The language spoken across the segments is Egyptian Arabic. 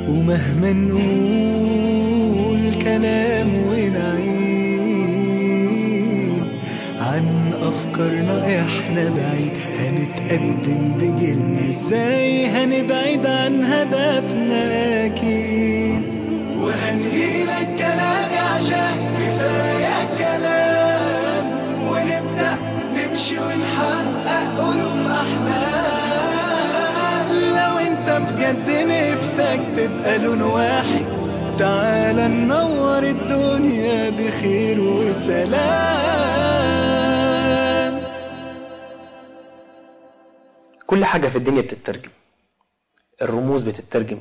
ومهما نقول كلام ونعيد عن أفكارنا إحنا بعيد هنتقدم بجيلنا إزاي هنبعد عن هدفنا أكيد وهنهيلك كلامي عشان كفاية كلام ونبدأ نمشي ونحقق ألوف أحلام لو أنت بجد نفسك تبقى لون واحد تعال ننور الدنيا بخير وسلام كل حاجة في الدنيا بتترجم الرموز بتترجم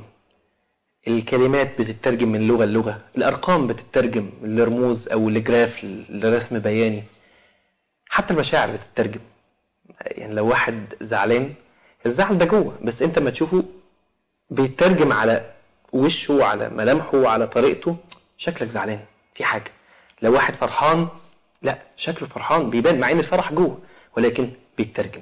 الكلمات بتترجم من لغة للغة الأرقام بتترجم لرموز أو لجراف لرسم بياني حتى المشاعر بتترجم يعني لو واحد زعلان الزعل ده جوه بس انت ما تشوفه بيترجم على وشه وعلى ملامحه وعلى طريقته شكلك زعلان في حاجة لو واحد فرحان لا شكله فرحان بيبان مع ان الفرح جوه ولكن بيترجم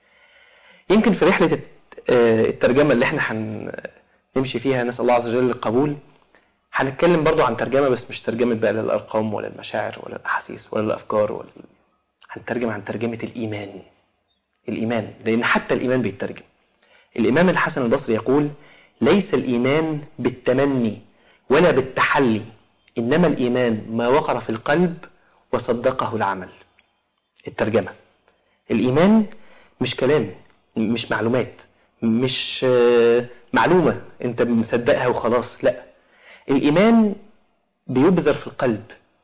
يمكن في رحلة الت- آه، الترجمة اللي احنا هنمشي فيها نسأل الله عز وجل القبول هنتكلم برضو عن ترجمة بس مش ترجمة بقى للأرقام ولا المشاعر ولا الأحاسيس ولا الأفكار ولا هنترجم عن ترجمة الإيمان الإيمان لأن حتى الإيمان بيترجم الإمام الحسن البصري يقول ليس الإيمان بالتمني ولا بالتحلي إنما الإيمان ما وقر في القلب وصدقه العمل الترجمة الإيمان مش كلام مش معلومات مش آه، معلومة انت مصدقها وخلاص لا الإيمان بيبذر في القلب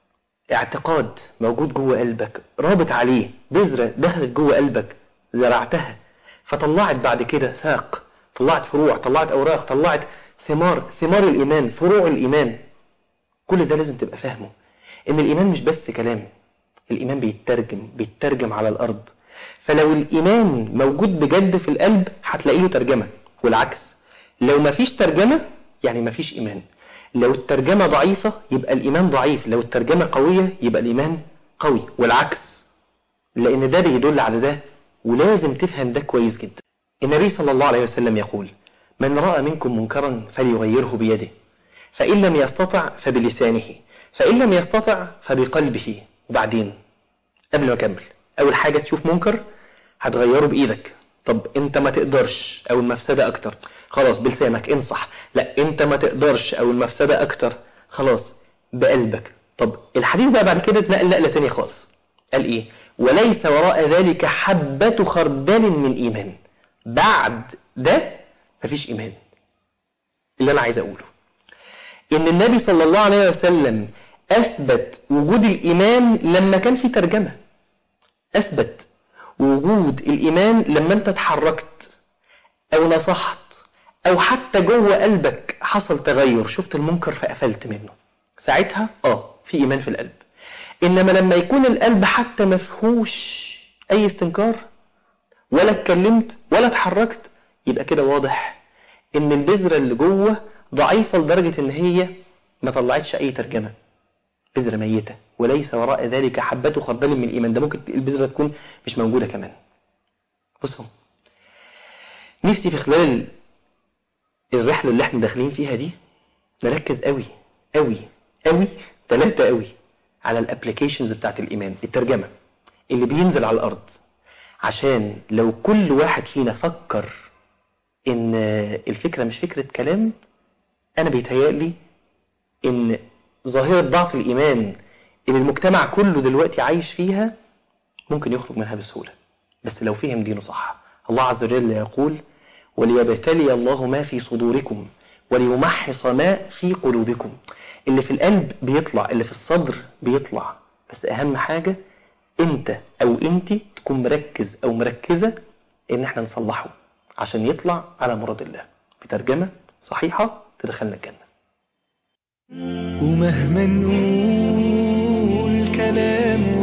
اعتقاد موجود جوه قلبك رابط عليه بذرة دخلت جوه قلبك زرعتها فطلعت بعد كده ساق طلعت فروع طلعت أوراق طلعت ثمار ثمار الإيمان فروع الإيمان كل ده لازم تبقى فاهمه إن الإيمان مش بس كلام الإيمان بيترجم بيترجم على الأرض فلو الإيمان موجود بجد في القلب هتلاقي له ترجمة والعكس لو مفيش ترجمة يعني مفيش إيمان لو الترجمة ضعيفة يبقى الإيمان ضعيف لو الترجمة قوية يبقى الإيمان قوي والعكس لأن ده بيدل على ده ولازم تفهم ده كويس جدا النبي صلى الله عليه وسلم يقول من رأى منكم منكرا فليغيره بيده فإن لم يستطع فبلسانه فإن لم يستطع فبقلبه وبعدين قبل ما أكمل أول حاجة تشوف منكر هتغيره بإيدك طب أنت ما تقدرش أو المفسدة أكتر خلاص بلسانك انصح لا أنت ما تقدرش أو المفسدة أكتر خلاص بقلبك طب الحديث بقى بعد كده اتنقل نقلة تانية خالص قال إيه وليس وراء ذلك حبة خردل من إيمان بعد ده مفيش إيمان اللي أنا عايز أقوله إن النبي صلى الله عليه وسلم أثبت وجود الإيمان لما كان في ترجمة أثبت وجود الإيمان لما أنت اتحركت أو نصحت أو حتى جوه قلبك حصل تغير شفت المنكر فقفلت منه ساعتها آه في إيمان في القلب إنما لما يكون القلب حتى مفهوش أي استنكار ولا اتكلمت ولا اتحركت يبقى كده واضح إن البذرة اللي جوه ضعيفة لدرجة إن هي ما طلعتش أي ترجمة بذرة ميتة وليس وراء ذلك حبة خردل من الإيمان ده ممكن البذرة تكون مش موجودة كمان بصوا نفسي في خلال الرحلة اللي احنا داخلين فيها دي نركز قوي قوي قوي ثلاثة قوي على الابليكيشنز بتاعت الإيمان الترجمة اللي بينزل على الأرض عشان لو كل واحد فينا فكر إن الفكرة مش فكرة كلام أنا بيتهيألي إن ظاهرة ضعف الإيمان اللي المجتمع كله دلوقتي عايش فيها ممكن يخرج منها بسهولة بس لو فهم دينه صح الله عز وجل يقول وليبتلي الله ما في صدوركم وليمحص ما في قلوبكم اللي في القلب بيطلع اللي في الصدر بيطلع بس أهم حاجة انت او انت تكون مركز او مركزة ان احنا نصلحه عشان يطلع على مراد الله بترجمة صحيحة تدخلنا الجنة ومهما نقول كلام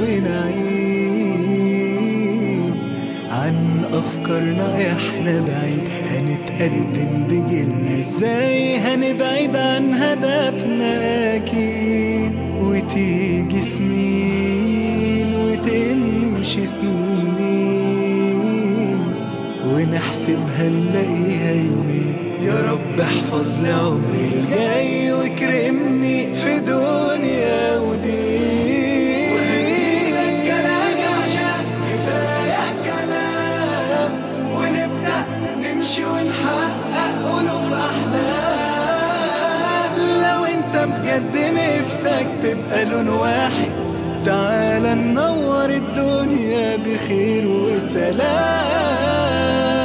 ونعيد عن أفكارنا إحنا بعيد هنتقدم بجيلنا إزاي هنبعد عن هدفنا أكيد وتيجي سنين وتمشي سنين ونحسبها نلاقيها يومين يا رب احفظ لي عمري الجاي واكرمني في دنيا ودين وهديلك كلامي عشان كفاية كلام ونبدأ نمشي ونحقق ألوف أحلام لو انت بجد نفسك تبقى لون واحد تعال ننور الدنيا بخير وسلام